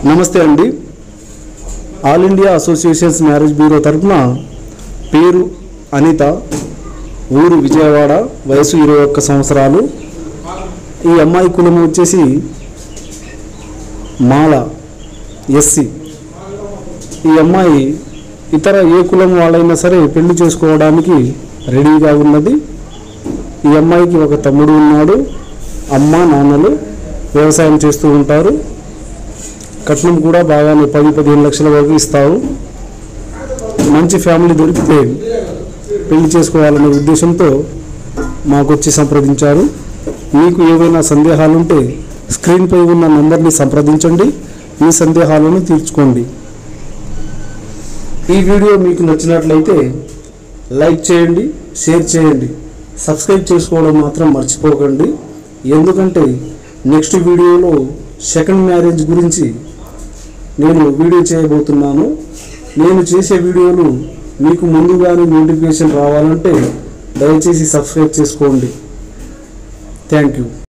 నమస్తే అండి All India associations marriage bureau తరఫున పేరు అనిత ఊరు విజయవాడ వయసు ఇరవై ఒక్క సంవత్సరాలు ఈ అమ్మాయి కులం వచ్చేసి మాల ఎస్సి ఈ అమ్మాయి ఇతర ఏ కులం వాళ్ళైనా సరే పెళ్లి చేసుకోవడానికి రెడీగా ఉన్నది ఈ అమ్మాయికి ఒక తమ్ముడు ఉన్నాడు అమ్మ నాన్నలు వ్యవసాయం చేస్తూ ఉంటారు కట్నం కూడా బాగానే పది పదిహేను లక్షల వరకు ఇస్తారు మంచి ఫ్యామిలీ దొరికితే పెళ్లి చేసుకోవాలనే ఉద్దేశంతో మాకు వచ్చి సంప్రదించారు మీకు ఏవైనా సందేహాలుంటే స్క్రీన్పై ఉన్న నంబర్ని సంప్రదించండి మీ సందేహాలను తీర్చుకోండి ఈ వీడియో మీకు నచ్చినట్లయితే లైక్ చేయండి షేర్ చేయండి సబ్స్క్రైబ్ చేసుకోవడం మాత్రం మర్చిపోకండి ఎందుకంటే నెక్స్ట్ వీడియోలో సెకండ్ మ్యారేజ్ గురించి నేను వీడియో చేయబోతున్నాను నేను చేసే వీడియోలు మీకు ముందుగానే నోటిఫికేషన్ రావాలంటే దయచేసి సబ్స్క్రైబ్ చేసుకోండి థ్యాంక్ యూ